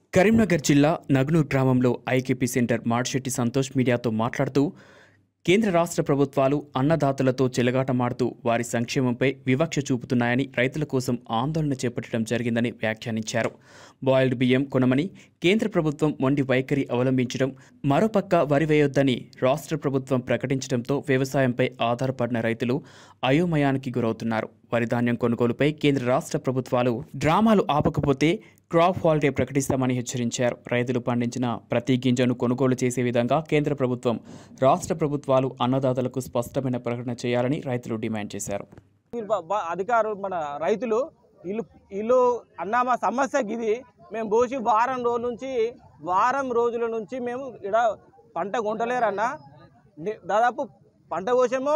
కరీంనగర్ జిల్లా నగ్నూర్ గ్రామంలో IKP centre మాడ్శెట్టి Santosh మీడియాతో మాట్లాడుతూ కేంద్ర రాష్ట్ర ప్రభుత్వాలు అన్నదాతలతో చెలగాటమాడుతూ వారి సంక్షేమంపై వివక్ష చూపుతున్నాయని రైతుల కోసం ఆందోళన చేపట్టడం జరిగిందని వ్యాఖ్యానించారు బాయిల్డ్ బియ్యం కొనమని కేంద్ర ప్రభుత్వం మొండి వైఖరి అవలంబించడం మరోపక్క వరి వేయొద్దని రాష్ట్ర ప్రభుత్వం ప్రకటించడంతో వ్యవసాయంపై ఆధారపడిన రైతులు అయోమయానికి గురవుతున్నారు వరి ధాన్యం కొనుగోలుపై కేంద్ర రాష్ట్ర ప్రభుత్వాలు డ్రామాలు ఆపకపోతే క్రాప్ హాలిడే ప్రకటిస్తామని హెచ్చరించారు రైతులు పండించిన ప్రతి గింజను కొనుగోలు చేసే విధంగా కేంద్ర ప్రభుత్వం రాష్ట్ర ప్రభుత్వాలు అన్నదాతలకు స్పష్టమైన ప్రకటన చేయాలని రైతులు డిమాండ్ చేశారు వీళ్ళు బ- బ- అధికారులు మన రైతులు వీళ్ళు వీళ్ళు అన్న మా సమస్యకి ఇది మేము పోసి వారం రోజుల నుంచి వారం రోజుల నుంచి మేము ఇక్కడ పంట కొంటలేరన్న ని- దాదాపు పంట కోసేమో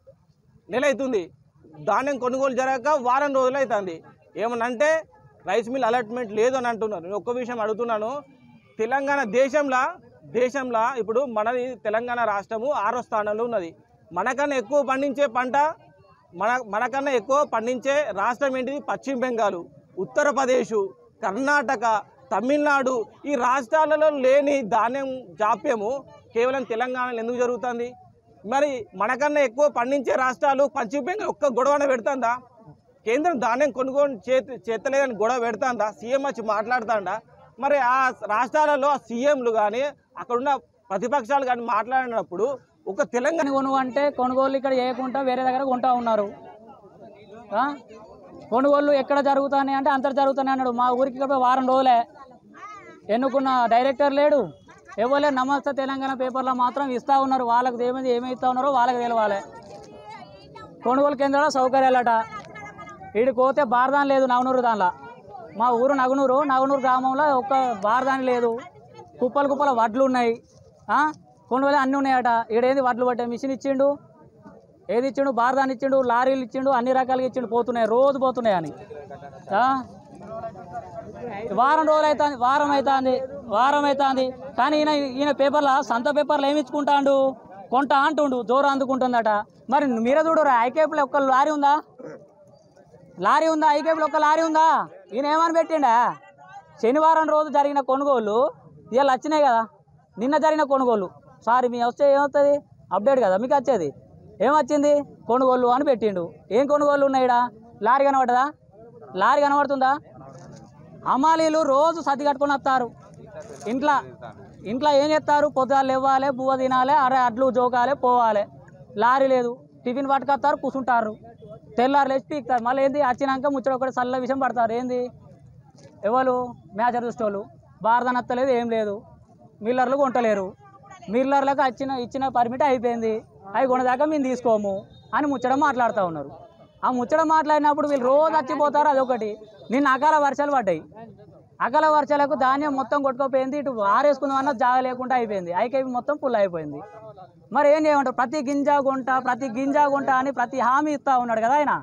నెల అవుతుంది ధాన్యం కొనుగోలు జరగక వారం రోజులు అవుతుంది ఏమనంటే రైస్ మిల్ అలాట్మెంట్ లేదు అని అంటున్నారు నేను ఒక్క విషయం అడుగుతున్నాను తెలంగాణ దేశంలో దేశంలో ఇప్పుడు మనది తెలంగాణ రాష్ట్రము ఆరో స్థానంలో ఉన్నది మనకన్నా ఎక్కువ పండించే పంట మన మనకన్నా ఎక్కువ పండించే రాష్ట్రం ఏంటిది పశ్చిమ బెంగాల్ ఉత్తరప్రదేశ్ కర్ణాటక తమిళనాడు ఈ రాష్ట్రాలలో లేని ధాన్యం జాప్యము కేవలం తెలంగాణలో ఎందుకు జరుగుతుంది మరి మనకన్నా ఎక్కువ పండించే రాష్ట్రాలు పశ్చిమ బెంగాల్ ఒక్క గొడవన పెడుతుందా కేంద్రం ధాన్యం కొనుగోలు చేతి చేతలేదని గొడవ పెడుతుందా సీఎం వచ్చి మాట్లాడుతాండా మరి ఆ రాష్ట్రాలలో ఆ సీఎంలు కానీ అక్కడున్న ప్రతిపక్షాలు కానీ మాట్లాడినప్పుడు ఒక తెలంగాణ కొనుగోలు అంటే కొనుగోలు ఇక్కడ చేయకుండా వేరే దగ్గర కొంటా ఉన్నారు ఆ? కొనుగోళ్ళు ఎక్కడ జరుగుతాయి అంటే అంతర్ జరుగుతాయి అన్నాడు మా ఊరికి ఇక్కడ వారం రోజులే ఎన్నుకున్న డైరెక్టర్ లేడు ఎవరే నమస్తే తెలంగాణ పేపర్లో మాత్రం ఇస్తా ఉన్నారు వాళ్ళకి ఏమైంది ఏమి ఇస్తా ఉన్నారో వాళ్ళకి తెలవాలి కొనుగోలు కేంద్రాల్లో సౌకర్యాలట వీడికి పోతే బారదాని లేదు నవనూరు దానిలో మా ఊరు నగునూరు నగునూరు గ్రామంలో ఒక్క బారదాని లేదు కుప్పలు కుప్పల వడ్లు ఉన్నాయి ఆ? కొనుగోలు అన్నీ ఉన్నాయట ఈడేంది వడ్లు పట్టే మిషన్ ఇచ్చిండు ఏది ఇచ్చిండు బారదాని ఇచ్చిండు లారీలు ఇచ్చిండు అన్ని రకాలుగా ఇచ్చిండు పోతున్నాయి రోజు పోతున్నాయి అని ఆ? వారం రోజులు అవుతుంది వారం అవుతుంది వారం అవుతుంది కానీ ఈయన ఈయన పేపర్లో సంత పేపర్లు ఏమి ఇచ్చుకుంటాడు కొంట అంటుండు దూరం అందుకుంటుందట మరి మీరే చూడరు ఐకేపులో ఒక్క లారీ ఉందా లారీ ఉందా ఐకేపులో ఒక్క లారీ ఉందా ఈయన ఏమని పెట్టిండా శనివారం రోజు జరిగిన కొనుగోలు ఇవాళ వచ్చినాయి కదా నిన్న జరిగిన కొనుగోలు సారీ మీ వస్తే ఏమవుతుంది అప్డేట్ కదా మీకు వచ్చేది ఏమొచ్చింది కొనుగోలు అని పెట్టిండు ఏం కొనుగోలు ఉన్నాయిడా లారీ కనబడదా లారీ కనబడుతుందా హమాలీలు రోజు సర్ది కట్టుకొని వస్తారు ఇంట్లో ఇంట్లో ఏం చేస్తారు పొద్దుగాలు ఇవ్వాలి పువ్వ తినాలి అరే అడ్లు జోకాలి పోవాలి లారీ లేదు టిఫిన్ పట్టుకొస్తారు కూర్చుంటారు తెల్లారు లేచి పీకుతారు మళ్ళీ ఏంది వచ్చినాక ముచ్చట ఒకటి చల్ల విషయం పడతారు ఏంది ఎవరు మ్యాచర్ చూసేవాళ్ళు భారత నత్తలేదు ఏం లేదు మిల్లర్లు కొంటలేరు మిల్లర్లకు వచ్చిన ఇచ్చిన పర్మిట్ అయిపోయింది అవి కొనదాకా మేము తీసుకోము అని ముచ్చట మాట్లాడుతూ ఉన్నారు ఆ ముచ్చట మాట్లాడినప్పుడు వీళ్ళు రోజు వచ్చిపోతారు అదొకటి నిన్న అకాల వర్షాలు పడ్డాయి అకాల వర్షాలకు ధాన్యం మొత్తం కొట్టుకోపోయింది ఇటు ఆరేసుకుందామన్న జాగ లేకుండా అయిపోయింది ఐకేపీ మొత్తం ఫుల్ అయిపోయింది మరి ఏం చేయమంటారు ప్రతి గింజ గుంట ప్రతి గింజ గుంట అని ప్రతి హామీ ఇస్తా ఉన్నాడు కదా ఆయన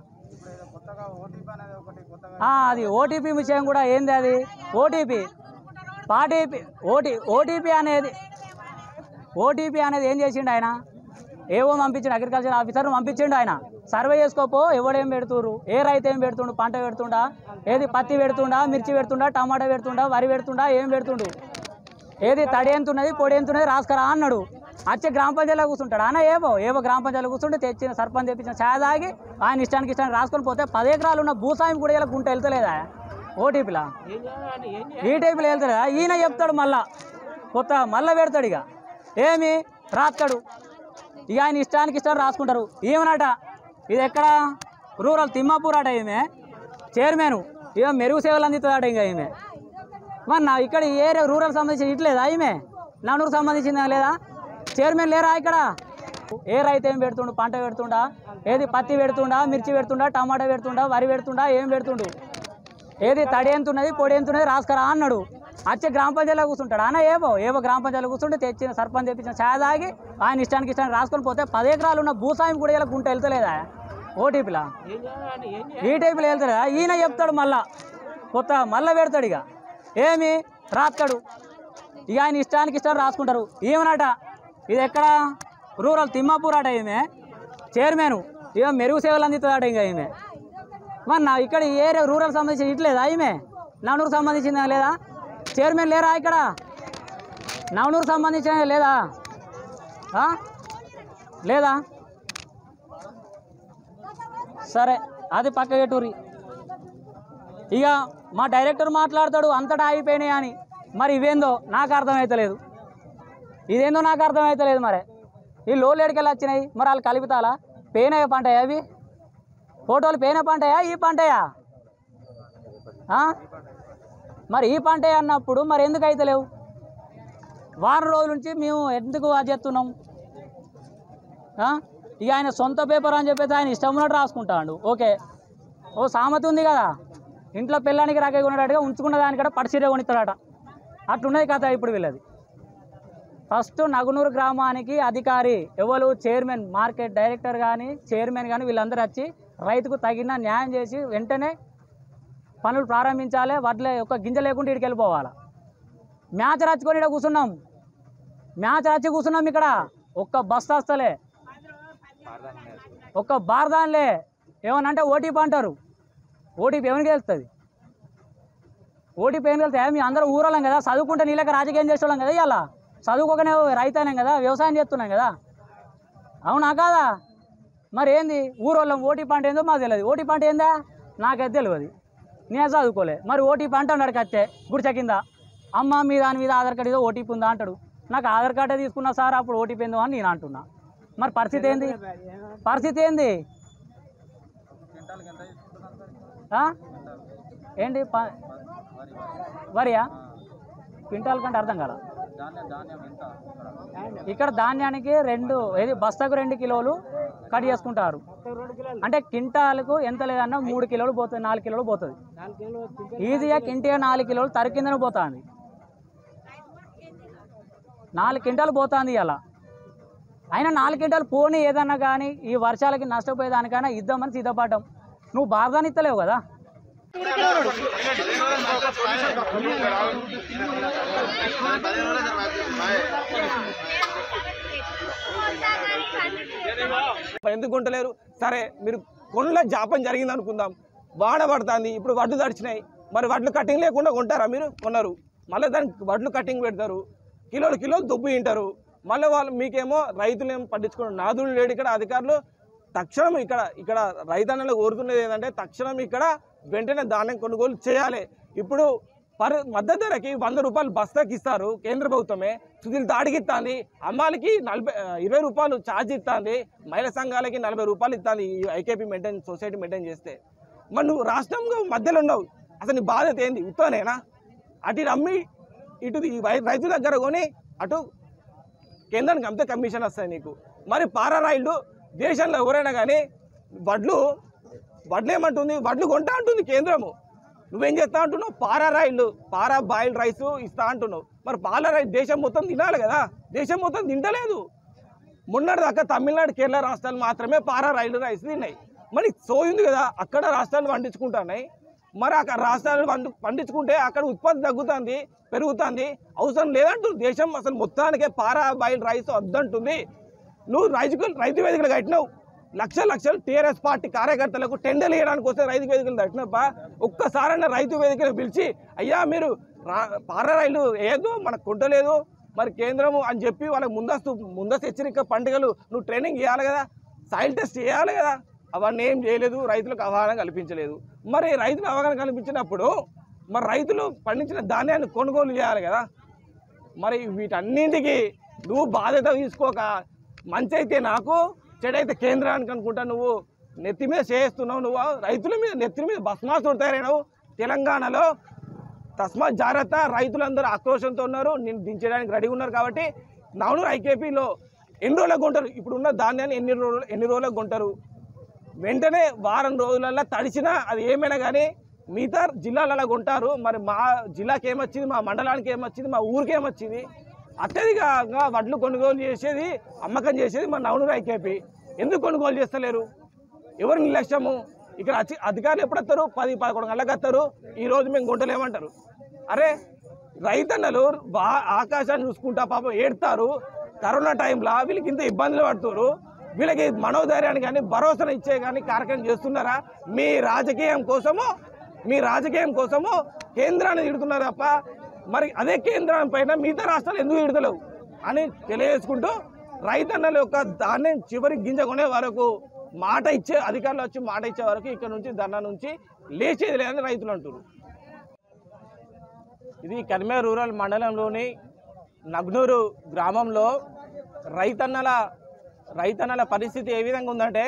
ఆ, అది ఓటీపీ విషయం కూడా ఏంది అది ఓటీపీ పాటీపీ ఓటీ ఓటీపీ అనేది ఓటీపీ అనేది ఏం చేసిండు ఆయన ఏవో పంపించిండు అగ్రికల్చర్ ఆఫీసర్ పంపించిండు ఆయన సర్వే చేసుకోపో ఎవడేం పెడుతురు ఏ రైతు ఏం పెడుతుండు పంట పెడుతుండా ఏది పత్తి పెడుతుండా మిర్చి పెడుతుండా టమాటా పెడుతుండా వరి పెడుతుండా ఏం పెడుతుండు ఏది తడి ఎంతున్నది పొడి ఎంతున్నది రాసుకరా అన్నాడు వచ్చి గ్రామ పంచాయతీలో కూర్చుంటాడు అన్న ఏవో ఏవో గ్రామ పంచాయతీలో కూర్చుంటే తెచ్చిన సర్పంచ్ తెప్పించిన ఛాయ్ తాగి ఆయన ఇష్టానికి ఇష్టానికి రాసుకొని పోతే పది ఎకరాలు ఉన్న భూస్వామి కూడా ఇలా గుంట వెళ్తలేదా ఓటీపీలా ఈ టైపులో వెళ్తాడా ఈయన చెప్తాడు మళ్ళా కొత్త మళ్ళా పెడతాడు ఇక ఏమి రాస్తాడు ఇక ఆయన ఇష్టానికి ఇష్టాలు రాసుకుంటారు ఏమనట ఇది ఎక్కడ రూరల్ తిమ్మాపూర్ అట ఈమె చైర్మన్ ఇక మెరుగు సేవలు అందిస్తుందట ఇంకా ఈమె మరి నా ఇక్కడ ఈ ఏరియా రూరల్ సంబంధించిన ఇట్లేదా ఈమె నన్నూరు సంబంధించిందా లేదా చైర్మన్ లేరా ఇక్కడ ఏ రైతు ఏం పెడుతుండు పంట పెడుతుండా ఏది పత్తి పెడుతుండా మిర్చి పెడుతుండా టమాటా పెడుతుండా వరి పెడుతుండా ఏం పెడుతుండు ఏది తడి ఎంతున్నది పొడి ఎంతున్నది రాసుకరా అన్నాడు వచ్చి గ్రామ పంచాయతీలో కూర్చుంటాడు అన్న ఏవో ఏవో గ్రామ పంచాయతీలో కూర్చుంటే తెచ్చిన సర్పంచ్ తెప్పించిన ఛాయ్ తాగి ఆయన ఇష్టానికి ఇష్టానికి రాసుకొని పోతే పది ఎకరాలు ఉన్న భూస్వామి కూడా ఇలా గుంట వెళ్తలేదా ఓటీపీలా ఈ టైపులో వెళ్తాడా ఈయన చెప్తాడు మళ్ళా కొత్త మళ్ళా పెడతాడు ఇక ఏమి రాస్తాడు ఇక ఆయన ఇష్టానికి ఇష్టాలు రాసుకుంటారు ఏమనట ఇది ఎక్కడ రూరల్ తిమ్మాపూర్ అట ఈమె చైర్మన్ ఇక మెరుగు సేవలు అందిస్తుందట ఇంకా ఈమె మరి నా ఇక్కడ ఈ ఏరియా రూరల్ సంబంధించిన ఇట్లేదా ఈమె నన్నూరు సంబంధించిందా లేదా చైర్మన్ లేరా ఇక్కడ నవనూరు సంబంధించిన లేదా ఆ? లేదా సరే అది పక్క పెట్టుర్రి ఇక మా డైరెక్టర్ మాట్లాడతాడు అంతటా అయిపోయినాయి అని మరి ఇవేందో నాకు అర్థమవుతలేదు ఇదేందో నాకు అర్థమవుతలేదు మరి ఈ లోలు ఎడికెళ్ళి వచ్చినాయి మరి వాళ్ళు కలుపుతాలా పేనయ్య పంటయా అవి ఫోటోలు పేన పంటయా ఈ పంటయా ఆ? మరి ఈ పంటే అన్నప్పుడు మరి ఎందుకు అయితలేవు వారం రోజుల నుంచి మేము ఎందుకు అది చేస్తున్నాం ఆ? ఇక ఆయన సొంత పేపర్ అని చెప్పేసి ఆయన ఇష్టం ఉన్నట్టు రాసుకుంటాడు ఓకే ఓ సామెత ఉంది కదా ఇంట్లో పిల్లానికి రాకే కొనేటట్టుగా ఉంచుకున్న దానికడ పడిసిరే కొనిస్తాడట అట్లున్నది కథ ఇప్పుడు వీళ్ళది ఫస్ట్ నగునూరు గ్రామానికి అధికారి ఎవరు చైర్మన్ మార్కెట్ డైరెక్టర్ కానీ చైర్మన్ కానీ వీళ్ళందరూ వచ్చి రైతుకు తగిన న్యాయం చేసి వెంటనే పనులు ప్రారంభించాలి వడ్లే ఒక గింజ లేకుండా ఇక్కడికి వెళ్ళిపోవాలి మ్యాచ్ రచ్చుకొని ఇక్కడ కూర్చున్నాం మ్యాచ్ రచ్చి కూర్చున్నాం ఇక్కడ ఒక్క బస్ వస్తలే ఒక్క బార్దాన్లే ఏమనంటే ఓటీపీ అంటారు ఓటీపీ ఎవరికి వెళ్తుంది ఓటీపీ ఏం వెళ్తాయి మీ అందరూ ఊరలం కదా చదువుకుంటే నీళ్ళకి రాజకీయం చేసేవాళ్ళం కదా ఇవాళ చదువుకోకనే రైతైనాం కదా వ్యవసాయం చేస్తున్నాం కదా అవునా కాదా మరి ఏంది ఊరోళ్ళం ఓటీపీ అంటే ఏందో మాకు తెలియదు ఓటీపీ అంటే ఏందా నాకైతే తెలియదు నేను చదువుకోలే మరి ఓటీపీ అంటే అన్నాడు కత్తే గుడిచ కింద అమ్మ మీ దాని మీద ఆధార్ కార్డు ఏదో ఓటీపీ ఉందా అంటాడు నాకు ఆధార్ కార్డే తీసుకున్నా సార్ అప్పుడు ఓటీపీ ఏందో అని నేను అంటున్నా మరి పరిస్థితి ఏంది పరిస్థితి ఏంది ఆ? ఏంటి ప- వరియా క్వింటాల్ కంటే అర్థం కాల ఇక్కడ ధాన్యానికి రెండు ఏది బస్తాకు రెండు కిలోలు కట్ చేసుకుంటారు అంటే క్వింటాలకు ఎంత లేదన్నా మూడు కిలోలు పోతుంది నాలుగు కిలోలు పోతుంది ఈజీగా కింటే నాలుగు కిలోలు తరి కిందనే పోతుంది నాలుగు క్వింటాలు పోతుంది ఇలా అయినా నాలుగు క్వింటాలు పోనీ ఏదన్నా కానీ ఈ వర్షాలకి నష్టపోయేదానికైనా ఇద్దామని సిద్ధపడ్డాం నువ్వు బాధని ఇస్తలేవు కదా మరి ఎందుకు కొంటలేరు సరే మీరు కొండ్ల జాపం జరిగింది అనుకుందాం వాన పడుతుంది ఇప్పుడు వడ్లు తడిచినాయి మరి వడ్లు కటింగ్ లేకుండా కొంటారా మీరు కొన్నారు మళ్ళీ దానికి వడ్లు కటింగ్ పెడతారు కిలోలు కిలోలు దొబ్బు తింటారు మళ్ళీ వాళ్ళు మీకేమో రైతులు ఏం పట్టించుకోండి నాదులు లేడు ఇక్కడ అధికారులు తక్షణం ఇక్కడ ఇక్కడ రైతన్నలు కోరుతున్నది ఏంటంటే తక్షణం ఇక్కడ వెంటనే ధాన్యం కొనుగోలు చేయాలి ఇప్పుడు పర్ మద్దతు ధరకి వంద రూపాయలు బస్తాకి ఇస్తారు కేంద్ర ప్రభుత్వమే సుధీల్ దాడికి ఇస్తుంది అమ్మాలకి నలభై ఆ, ఇరవై రూపాయలు ఛార్జ్ ఇస్తుంది మహిళా సంఘాలకి నలభై రూపాయలు ఇస్తుంది ఈ ఐకేపీ మెయింటైన్ సొసైటీ మెయింటైన్ చేస్తే మరి నువ్వు రాష్ట్రంగా మధ్యలో ఉన్నావు అసలు నీ బాధ్యత ఏంది ఉత్తనేనా అటు ఇటు అమ్మి ఇటు ఈ వై- రైతు దగ్గర కొని అటు కేంద్రానికి అంతే కమిషన్ వస్తాయి నీకు మరి పారారాయిల్డ్ దేశంలో ఎవరైనా కానీ వడ్లు వడ్లు ఏమంటుంది వడ్లు కొంటా అంటుంది కేంద్రము నువ్వేం చేస్తా అంటున్నావు పారా రాయిల్డ్ పారా బాయిల్డ్ రైస్ ఇస్తా అంటున్నావు మరి పాల రైస్ దేశం మొత్తం తినాలి కదా దేశం మొత్తం తింటలేదు మొన్నటి దాకా తమిళనాడు కేరళ రాష్ట్రాలు మాత్రమే పారా రైలు రైస్ తిన్నాయి మరి సోయింది కదా అక్కడ రాష్ట్రాలు పండించుకుంటున్నాయి మరి అక్కడ రాష్ట్రాలు పండు పండించుకుంటే అక్కడ ఉత్పత్తి తగ్గుతుంది పెరుగుతుంది అవసరం లేదంటుంది దేశం అసలు మొత్తానికే పారా బాయిల్ రైస్ వద్దంటుంది నువ్వు రైతు రైతు వేదికలు కట్టినావు లక్షల లక్షలు టీఆర్ఎస్ పార్టీ కార్యకర్తలకు టెండర్లు వేయడానికి వస్తే రైతు వేదికలు కట్టినప్ప ఒక్కసారైనా రైతు వేదికలు పిలిచి అయ్యా మీరు రా పారా రైలు ఏదో మనకు కొంటలేదు మరి కేంద్రము అని చెప్పి వాళ్ళకి ముందస్తు ముందస్తు హెచ్చరిక పండుగలు నువ్వు ట్రైనింగ్ చేయాలి కదా సాయిల్ టెస్ట్ చేయాలి కదా అవన్నీ ఏం చేయలేదు రైతులకు అవగాహన కల్పించలేదు మరి రైతులు అవగాహన కల్పించినప్పుడు మరి రైతులు పండించిన ధాన్యాన్ని కొనుగోలు చేయాలి కదా మరి వీటన్నింటికి నువ్వు బాధ్యత తీసుకోక మంచి అయితే నాకు చెడైతే కేంద్రానికి అనుకుంటా నువ్వు నెత్తి మీద చేస్తున్నావు నువ్వు రైతుల మీద నెత్తి మీద భస్మాసు కొడతారేనావు తెలంగాణలో తస్మాత్ జాగ్రత్త రైతులందరూ ఆక్రోషంతో ఉన్నారు నేను దించడానికి రెడీ ఉన్నారు కాబట్టి నవనూరు ఐకేపీలో ఎన్ని రోజులకు కొంటారు ఇప్పుడు ఉన్న ధాన్యాన్ని ఎన్ని రోజులు ఎన్ని రోజులకు కొంటారు వెంటనే వారం రోజులలో తడిచినా అది ఏమైనా కానీ మిగతా జిల్లాలలో కొంటారు మరి మా జిల్లాకి ఏమొచ్చింది మా మండలానికి ఏమొచ్చింది మా ఊరికి ఏమొచ్చింది అత్యధికంగా వడ్లు కొనుగోలు చేసేది అమ్మకం చేసేది మా నవనూరు ఐకేపీ ఎందుకు కొనుగోలు చేస్తలేరు ఎవరు నిర్లక్ష్యము ఇక్కడ అచి- అధికారులు ఎప్పుడు వస్తారు పది పదకొండు గంటలకు వస్తారు ఈ రోజు మేము గుంటలేమంటారు అరే రైతన్నలు బా ఆకాశాన్ని చూసుకుంటా పాపం ఏడతారు కరోనా టైంలో వీళ్ళకి ఇంత ఇబ్బందులు పడుతున్నారు వీళ్ళకి మనోధైర్యాన్ని కానీ భరోసాను ఇచ్చే కానీ కార్యక్రమం చేస్తున్నారా మీ రాజకీయం కోసము మీ రాజకీయం కోసము కేంద్రాన్ని తిడుతున్నారు తప్ప మరి అదే కేంద్రం పైన మిగతా రాష్ట్రాలు ఎందుకు విడతలేవు అని తెలియజేసుకుంటూ రైతన్నల యొక్క ధాన్యం చివరి గింజ కొనే వరకు మాట ఇచ్చే అధికారులు వచ్చి మాట ఇచ్చే వరకు ఇక్కడ నుంచి ధర్నా నుంచి లేచేది లేదని రైతులు అంటున్నారు ఇది కరిమే రూరల్ మండలంలోని నగ్నూరు గ్రామంలో రైతన్నల రైతన్నల పరిస్థితి ఏ విధంగా ఉందంటే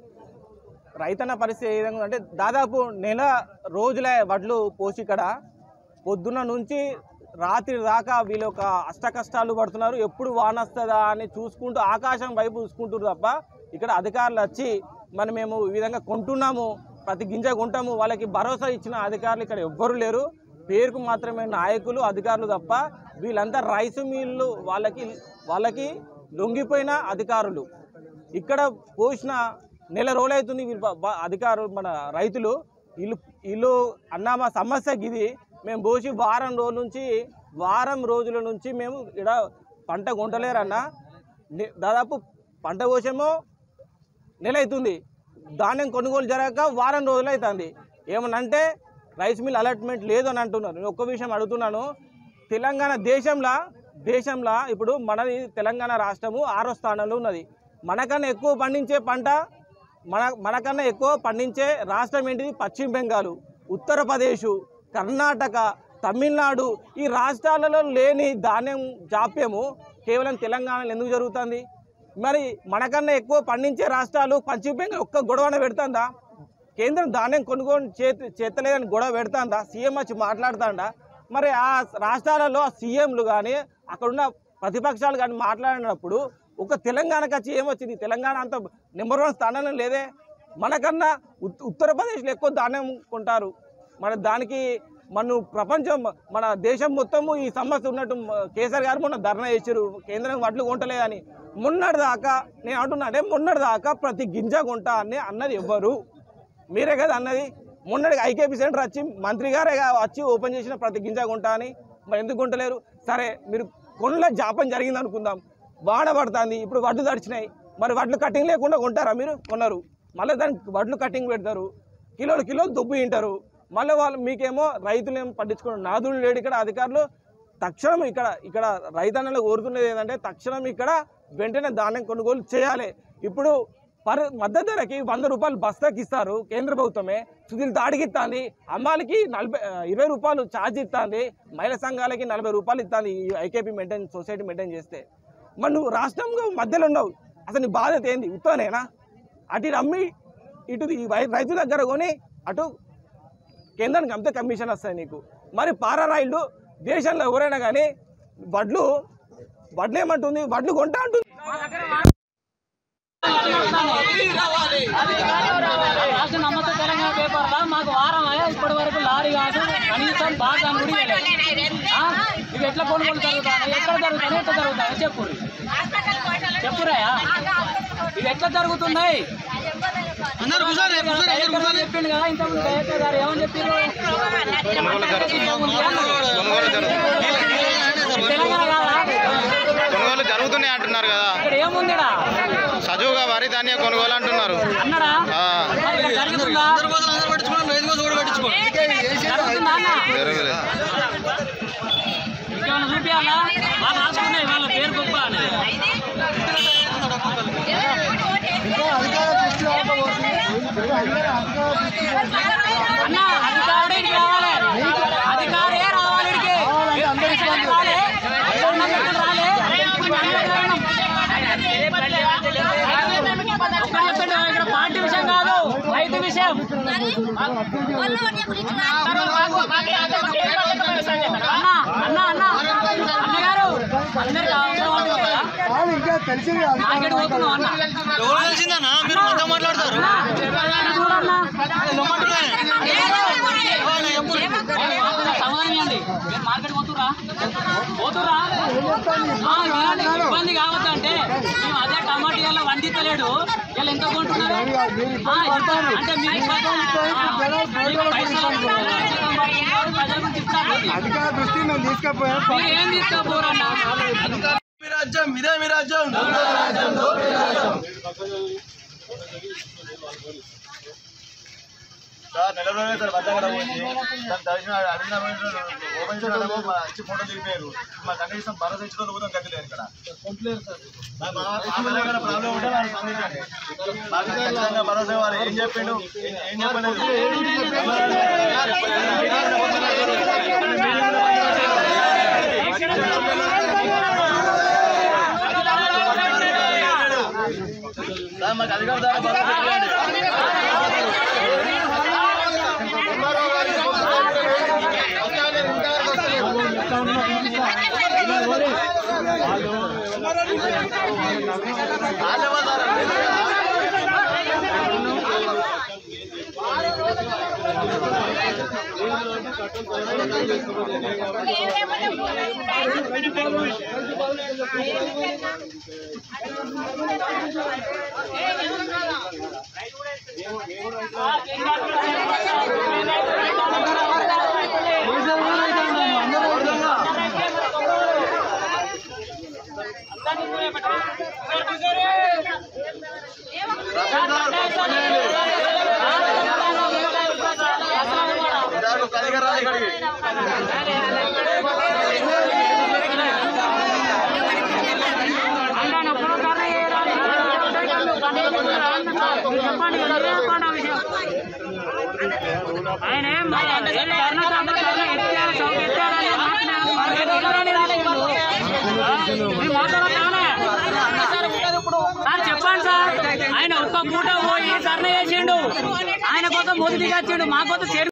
రైతన్న పరిస్థితి ఏ విధంగా ఉందంటే దాదాపు నెల రోజులే వడ్లు పోసి ఇక్కడ పొద్దున్న నుంచి రాత్రి దాకా వీళ్ళు ఒక అష్ట కష్టాలు పడుతున్నారు ఎప్పుడు వాన వస్తుందా అని చూసుకుంటూ ఆకాశం వైపు చూసుకుంటారు తప్ప ఇక్కడ అధికారులు వచ్చి మరి మేము ఈ విధంగా కొంటున్నాము ప్రతి గింజ కొంటాము వాళ్ళకి భరోసా ఇచ్చిన అధికారులు ఇక్కడ ఎవ్వరు లేరు పేరుకు మాత్రమే నాయకులు అధికారులు తప్ప వీళ్ళంతా రైసు మిల్లు వాళ్ళకి వాళ్ళకి లొంగిపోయిన అధికారులు ఇక్కడ పోసిన నెల రోజులైతుంది వీళ్ళు బ- బ- అధికారులు మన రైతులు వీళ్ళు వీళ్ళు అన్న మా సమస్యకి ఇది మేము పోసి వారం రోజుల నుంచి వారం రోజుల నుంచి మేము ఇక్కడ పంట కొంటలేరన్న ని- దాదాపు పంట కోసేమో నెల అవుతుంది ధాన్యం కొనుగోలు జరగక వారం రోజులు అవుతుంది ఏమనంటే రైస్ మిల్ అలాట్మెంట్ లేదు అని అంటున్నారు నేను ఒక్క విషయం అడుగుతున్నాను తెలంగాణ దేశంలో దేశంలో ఇప్పుడు మనది తెలంగాణ రాష్ట్రము ఆరో స్థానంలో ఉన్నది మనకన్నా ఎక్కువ పండించే పంట మన మనకన్నా ఎక్కువ పండించే రాష్ట్రం ఏంటిది పశ్చిమ బెంగాల్ ఉత్తరప్రదేశ్ కర్ణాటక తమిళనాడు ఈ రాష్ట్రాలలో లేని ధాన్యం జాప్యము కేవలం తెలంగాణలో ఎందుకు జరుగుతుంది మరి మనకన్నా ఎక్కువ పండించే రాష్ట్రాలు పశ్చిమ బెంగాల్ ఒక్క గొడవన పెడుతుందా కేంద్రం ధాన్యం కొనుగోలు చేతి చేతలేదని గొడవ పెడుతుందా సీఎం వచ్చి మాట్లాడుతాండా మరి ఆ రాష్ట్రాలలో సీఎంలు కానీ అక్కడున్న ప్రతిపక్షాలు కానీ మాట్లాడినప్పుడు ఒక తెలంగాణకి వచ్చి ఏమొచ్చింది తెలంగాణ అంత నెంబర్ వన్ స్థానంలో లేదే మనకన్నా ఉత్- ఉత్తరప్రదేశ్లో ఎక్కువ ధాన్యం కొంటారు మన దానికి మన ప్రపంచం మన దేశం మొత్తము ఈ సమస్య ఉన్నట్టు మ- కేసీఆర్ గారు మొన్న ధర్నా చేశారు కేంద్రం వడ్లు కొంటలేదని మొన్నటి దాకా నేను అంటున్నానే మొన్నటి దాకా ప్రతి గింజ కొంటా అని అన్నది ఎవ్వరు మీరే కదా అన్నది మొన్నటికి ఐకేపీ సెంటర్ వచ్చి మంత్రి గారే గా- వచ్చి ఓపెన్ చేసిన ప్రతి గింజ కొంటా అని మరి ఎందుకు కొంటలేరు సరే మీరు కొనల జాపం జరిగింది అనుకుందాం వాన పడుతుంది ఇప్పుడు వడ్లు తడిచినాయి మరి వడ్లు కటింగ్ లేకుండా కొంటారా మీరు కొన్నారు మళ్ళీ దానికి వడ్లు కటింగ్ పెడతారు కిలోలు కిలోలు దుబ్బు తింటారు మళ్ళీ వాళ్ళు మీకేమో రైతులు ఏం పట్టించుకోండి నాదులు లేడు ఇక్కడ అధికారులు తక్షణం ఇక్కడ ఇక్కడ రైతన్నలు కోరుతున్నది ఏంటంటే తక్షణం ఇక్కడ వెంటనే ధాన్యం కొనుగోలు చేయాలి ఇప్పుడు పర్ మద్దతు ధరకి వంద రూపాయలు బస్తాకి ఇస్తారు కేంద్ర ప్రభుత్వమే సుధీల్ తాడికి ఇస్తుంది అమ్మాలకి నలభై ఆ, ఇరవై రూపాయలు ఛార్జ్ ఇస్తుంది మహిళా సంఘాలకి నలభై రూపాయలు ఇస్తుంది ఈ ఐకేపీ మెయింటైన్ సొసైటీ మెయింటైన్ చేస్తే మరి నువ్వు రాష్ట్రంగా మధ్యలో ఉన్నావు అసలు నీ బాధ్యత ఏంది ఉత్తనేనా అటు ఇటు అమ్మి ఇటు ఈ వై- రైతు దగ్గర కొని అటు కేంద్రానికి అంతే కమిషన్ వస్తాయి నీకు మరి పారారాయిళ్ళు దేశంలో ఎవరైనా కానీ వడ్లు వడ్లు ఏమంటుంది వడ్లు కొంటా అంటుంది రాష్ట్ర నమ్మక తెలంగాణ పేపర్లో మాకు వారం అయ్యా ఇప్పటి వరకు లారీ కాదు కనీసం బాగా ముడి ఇవి ఎట్లా కొనుగోలు జరుగుతాయి ఎక్కడ జరుగుతాయి ఎట్లా జరుగుతాయి చెప్పు చెప్పురాయా ఇవి ఎట్లా జరుగుతున్నాయి డైరెక్టర్ గారు చెప్పిండు కదా ఇంతకుముందు డైరెక్టర్ గారు ఏమని చెప్పారు తెలంగాణ కాదా కొనుగోలు జరుగుతున్నాయి అంటున్నారు కదా ఇక్కడ ఏముందిడా సజువుగా వరి ధాన్యం కొనుగోలు అంటున్నారు అన్నాడా ఆ, మరి ఇక్కడ జరుగుతుందా జరుగుతుందా అన్న జరగలేదు ఇంకేమైనా చూపించాలా వాళ్ళు రాసుకున్నాయి వాళ్ళ పేరు గొప్ప అని అన్న అధికారుడే ఇక్కడికి రావాలి అధికారే రావాలి ఇక్కడికి రాలే అందరికీ రాలే ఒక్కడు చెప్పండి ఇక్కడ పార్టీ విషయం కాదు రైతు విషయం అన్న అన్న అన్న అన్నగారు అందరికి అవసరం ఉంటుంది కదా మార్కెట్ పోతున్నాం అన్న మీరు మొత్తం మాట్లాడతారు అన్న, ఇది చూడన్నా సమాధానం ఇవ్వండి మీరు మార్కెట్ పోతురా పోతురా ఆ, వినండి, ఇబ్బంది కావద్దు అంటే మేము అదే టమాటీలలో వండితలేడు వీళ్ళు ఎంత కొంటున్నారు ఆ, ఎంత? అంటే మీకు ఇబ్బంది ఆ, మీకు పైసలు ప్రజల గురించి ఇస్తారు అధికార దృష్టి మేము తీసుకపోయాం మీరు ఏం తీసుకోపోరన్నా మీ రాజ్యం ఇదే మీ రాజ్యం సార్ నెల రోజులే సార్ బద్దగడ పోయింది దాని దర్శనం అడిగిన ఓపెన్ చేయడమో మా వచ్చి ఫోటో దిగిపోయారు మా కనీసం భరోసా ఇచ్చిన కూడా గతి లేదు ఇక్కడ మా- మా- మా పిల్లలు ఏమైనా ప్రాబ్లం ఉంటే వాళ్ళు స్పందించండి మాకు ఖచ్చితంగా భరోసా ఇవ్వాలి ఏం చెప్పిండు ఏం- ఏం చెప్పలేదు సార్ మాకు అధికార ద్వారా భరోసా ఇవ్వండి సార్, ఒక అధికారి రావాలి ఇక్కడికి ఆయన ఏం ధర్నా ధర్నా ధర్నా ఎత్తారు, చౌక ఎత్తారు అని మాట్లాడారు. మనకి ఎవరని రాలేదు. మీరు మాట్లాడతానే? సార్ చెప్పండి సార్ ఆయన ఒక్క పూట పోయి ధర్నా చేసిండు ఆయన కోసం మొదటి వచ్చిండు మా కోసం